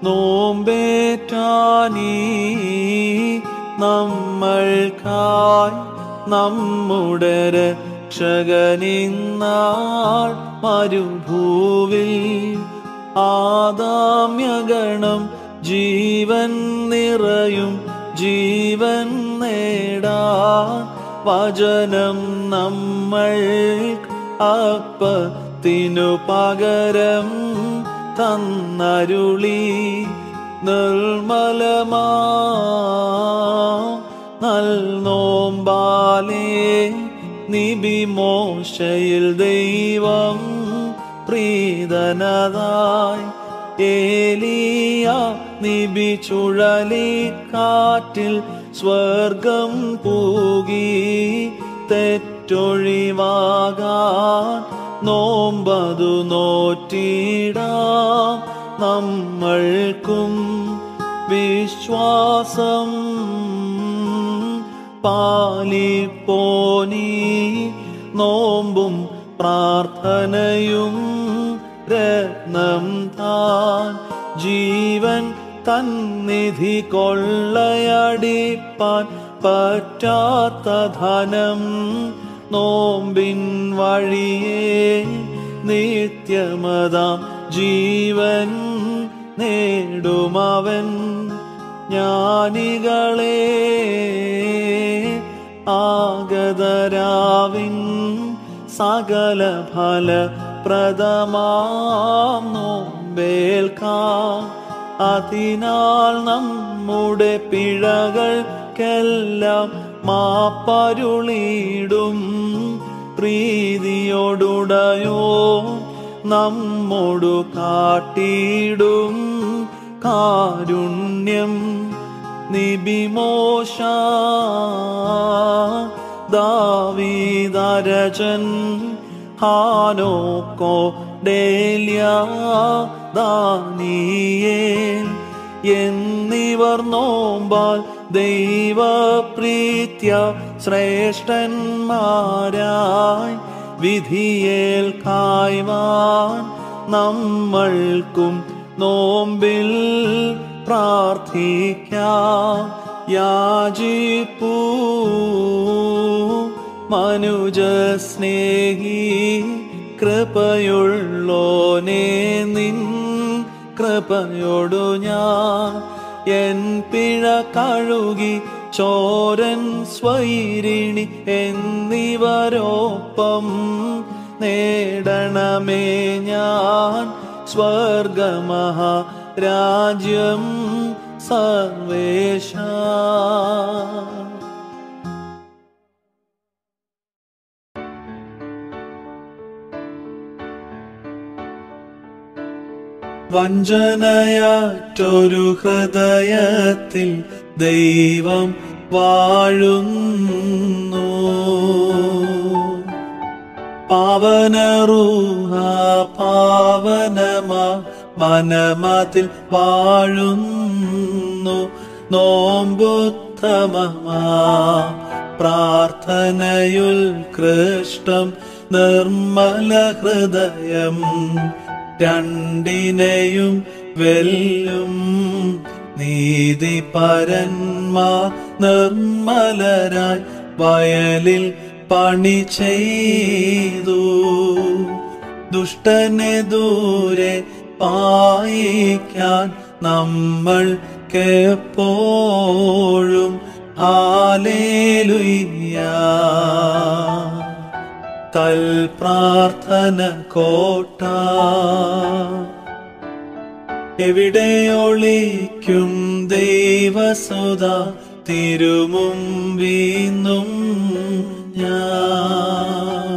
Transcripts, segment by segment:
നോമ്പേറ്റാനീ നമ്മൾക്കായി നമ്മുടെ രക്ഷകനിന്നാൾ മരുഭൂവിൽ ആദാമ്യഗണം ജീവൻ നിറയും ജീവൻ നേടാൻ വചനം നമ്മൾ അപ്പത്തിനു പകരം തന്നരുളി നിർമ്മലമാ നൽനോമ്പാലേ നിബിമോശയിൽ ദൈവം പ്രീതനതായി ഏലിയ നിബി ചുഴലിക്കാറ്റിൽ സ്വർഗം പൂകി തെറ്റൊഴിവാകാൻ നോമ്പതു നോറ്റിടാം നമ്മൾക്കും വിശ്വാസം പാലിപ്പോനി നോമ്പും പ്രാർത്ഥനയും രത്നം താൻ ജീവൻ തന്നിധി കൊള്ളയടിപ്പാൻ പറ്റാത്ത ധനം നോമ്പിൻ വഴിയേ നിത്യമതാം ജീവൻ നേടുമവൻ ജ്ഞാനികളെ ആഗതരാവിൻ സകല ഫല പ്രദമാം നോമ്പേൽക്കാം അതിനാൽ നമ്മുടെ പിഴകൾക്കെല്ലാം മാപ്പരുളിയിടും പ്രീതിയോടുടയോ നമ്മോടു കാട്ടിയിടും കാരുണ്യം നിബിമോഷ ദാവീദരജൻ ഹാനോക്കോ ഡേല്യ ദാനിയേൽ എന്നിവർ നോമ്പാൽ ദൈവപ്രീത്യ ശ്രേഷ്ഠന്മാരായി വിധിയേൽക്കായ്വാൻ നമ്മൾക്കും നോമ്പിൽ പ്രാർത്ഥിക്കാം യാചിപ്പൂ മനുജ സ്നേഹി കൃപയുള്ളോനെ നിൻ കൃപയോടു ഞാൻ എൻ പിഴ കഴുകി ചോരൻ സ്വൈരിണി എന്നിവരൊപ്പം നേടണമേ ഞാൻ സ്വർഗമഹാ രാജ്യം സർവേശ വഞ്ചനയാറ്റൊരു ഹൃദയത്തിൽ ദൈവം വാഴുന്നു പാവനറൂഹ പാവനമാ മനമതിൽ വാഴുന്നു നോമ്പുത്തമമാ പ്രാർത്ഥനയുൽ കൃഷ്ടം നിർമ്മല ഹൃദയം രണ്ടിനെയും വെല്ലും നീതി പരന്മാർ നിർമ്മലരായി വയലിൽ പണി ചെയ്തു ദുഷ്ടനെ ദൂരെ പായിക്കാൻ നമ്മൾ എപ്പോഴും ഹാലേലുയ്യ തൽ പ്രാർത്ഥന കോട്ട എവിടെ ഒളിക്കും ദൈവസുത തിരുമുമ്പീന്നും ഞാൻ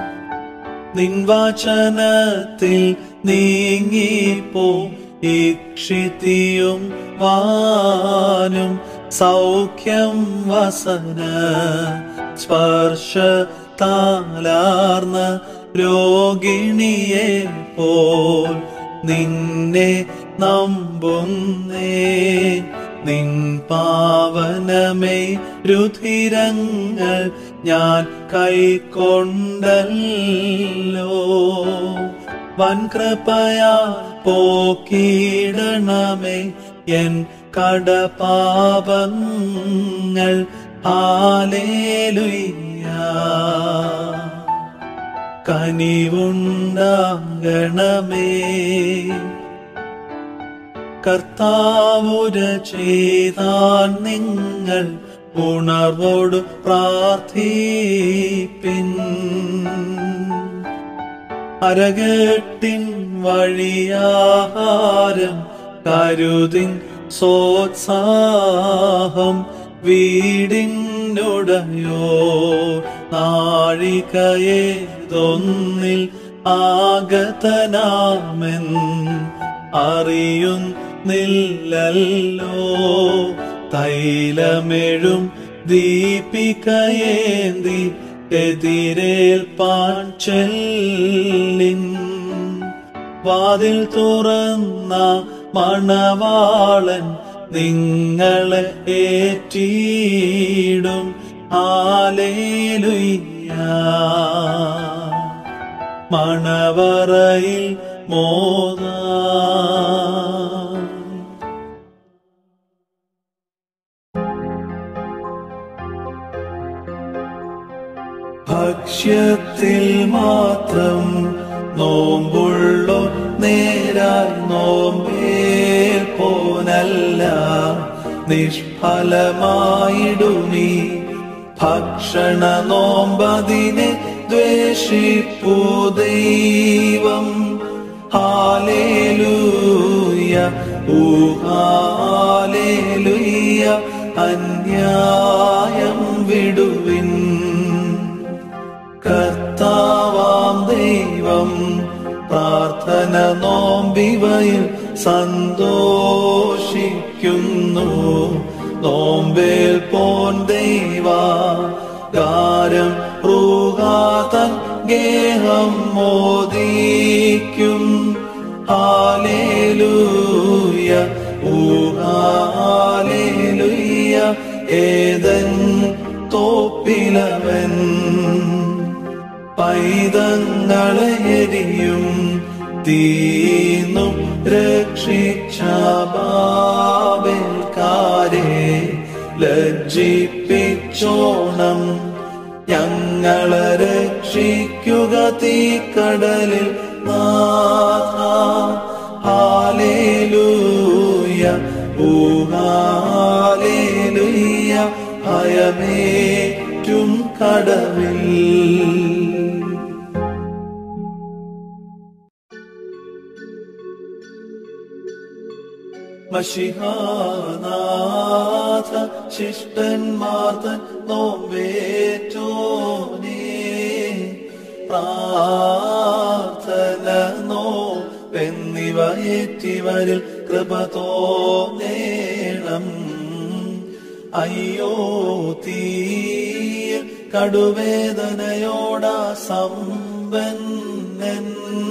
നിൻവാചനത്തിൽ നീങ്ങിപ്പോ ഇക്ഷിതിയും വാനും സൗഖ്യം വസന സ്പർശ താലാർന്ന രോഗിണിയെ പോൽ നിന്നെ നമ്പുന്നേ നിൻ പാവനമേ രുധിരങ്ങൾ ഞാൻ കൈക്കൊണ്ടല്ലോ വൻകൃപയാ പോക്കിയിടണമേ എൻ കടപാപങ്ങൾ ആലേലുയ്യ കനിവുണ്ടാകണമേ കർത്താവുര ചെയ്താൻ നിങ്ങൾ ഉണർവോട് പ്രാർത്ഥിപ്പിൻ അരകെട്ടിൻ വഴിയാഹാരം കരുതിൻ സോത്സാഹം വീടിനുടയോ നാഴികയേതൊന്നിൽ ആഗതനാമെൻ അറിയുന്നില്ലല്ലോ തൈലമെഴും ദീപികയേന്തി എതിരേൽപ്പാൻ ചെല്ലിൻ വാതിൽ തുറന്ന മണവാളൻ നിങ്ങളെ ഏറ്റിടും ആലേലുയ്യ മണവറയിൽ മോദ ഭക്ഷ്യത്തിൽ മാത്രം നോമ്പുള്ളോ നേരായി നോമ്പേൽ പോനല്ല നിഷ്ഫലമായിടുമീ ഭക്ഷണ നോമ്പതിനെ ദ്വേഷിപ്പു ദൈവം ഹാലേലൂയ ഊഹാലേലൂയ അന്യായം വിടുവിൻ കർത്താവാം ദൈവം പ്രാർത്ഥന നോമ്പിവയിൽ സന്തോഷിക്കുന്നു നോമ്പേൽ പോൻ ദൈവ ഗാരം റൂഹാതൻ ഗേഹം മോദിക്കും ഹാലേലൂയ ഊഹാലേലൂയ ഏതൻ തോപ്പിലവൻ പൈതങ്ങളെ എരിയും തീന്നും രക്ഷിച്ച ബാബേൽക്കാരെ ലജ്ജിപ്പിച്ചോണം ഞങ്ങളെ രക്ഷിക്കുക തീക്കടലിൽ നാഥ ഹാലേലൂയ ഊഹാലേലൂയ ഭയമേറ്റും കടവിൽ മഷിഹാനാഥ ശിഷ്ടന്മാർത്തൻ നോമ്പേറ്റോനേ പ്രാർത്ഥന നോവെന്നിവ ഏറ്റിവരിൽ കൃപ തോന്നേണം അയ്യോ തീയ കടുവേദനയോടാ സമ്പന്നൻ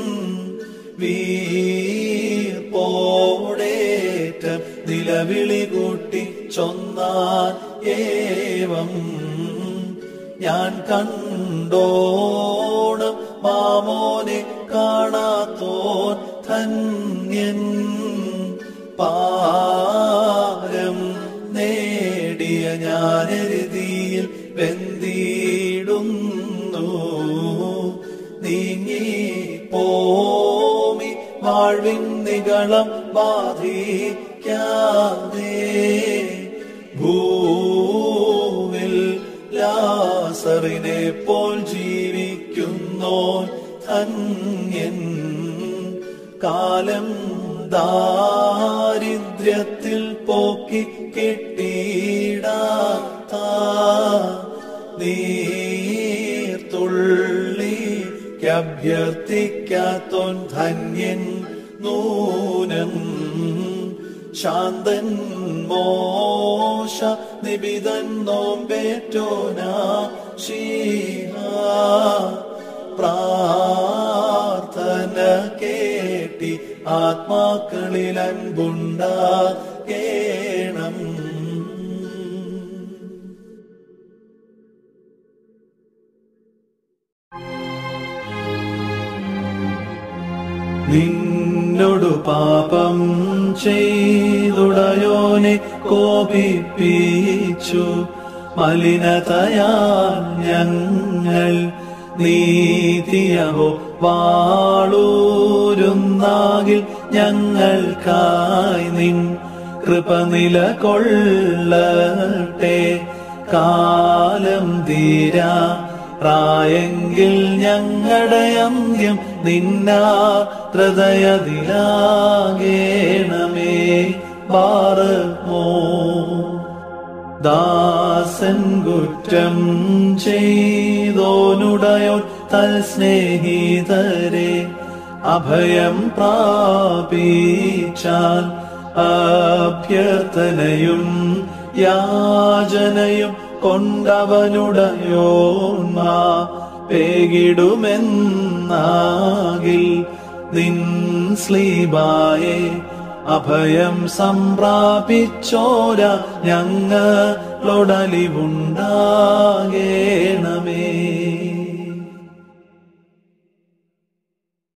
വീർപ്പോടേറ്റം നിലവിളി കൂട്ടി ചൊന്നാൻ ഏവം ഞാൻ കണ്ടോണം മാമോനെ കാണാത്തോൻ ധന്യൻ പാരം നേടിയ ഞാനെരുതിയിൽ വെന്തിടുന്നു നീങ്ങി പോമി വാഴ്വിൻ നികളം ബാധിക്കാതെ ഭൂവിൽ ലാസറിനെ പോൽ ജീവിക്കുന്നോ ധന്യൻ കാലം ദാരിദ്ര്യത്തിൽ പോക്കി കിട്ടിയിടാത്ത നീർത്തുള്ളിക്കഭ്യർത്ഥിക്കാത്തോൻ ധന്യൻ നൂനം ശാന്തൻ മോശ നിബിതൻ നോമ്പേറ്റോനാ ശീഹ പ്രാർത്ഥന കേട്ടി ആത്മാക്കളിൽ അൻപുണ്ടാകേണം ഞങ്ങളോടു പാപം ചെയ്തുടയോനെ കോപിപ്പിച്ചു മലിനതയാൽ ഞങ്ങൾ നീതിയഹോ വാളൂരുന്നാകിൽ ഞങ്ങൾക്കായി നിൻ കൃപ നിലകൊള്ളട്ടെ കാലം തീരാ പ്രായെങ്കിൽ ഞങ്ങളുടെ അന്ത്യം നിന്നാ ഹൃദയതിലാകേണമേ പാറമോ ദാസൻ കുറ്റം ചെയ്തോനുടയോ തൽ സ്നേഹിതരെ അഭയം പ്രാപിച്ചാൽ അഭ്യർത്ഥനയും യാചനയും കൊണ്ടവനുടയോന്മാ പേകിടുമെന്നാകിൽ നിൻ സ്ലീബായെ അഭയം സംപ്രാപിച്ചോര ഞങ്ങളൊടലിവുണ്ടാകേണമേ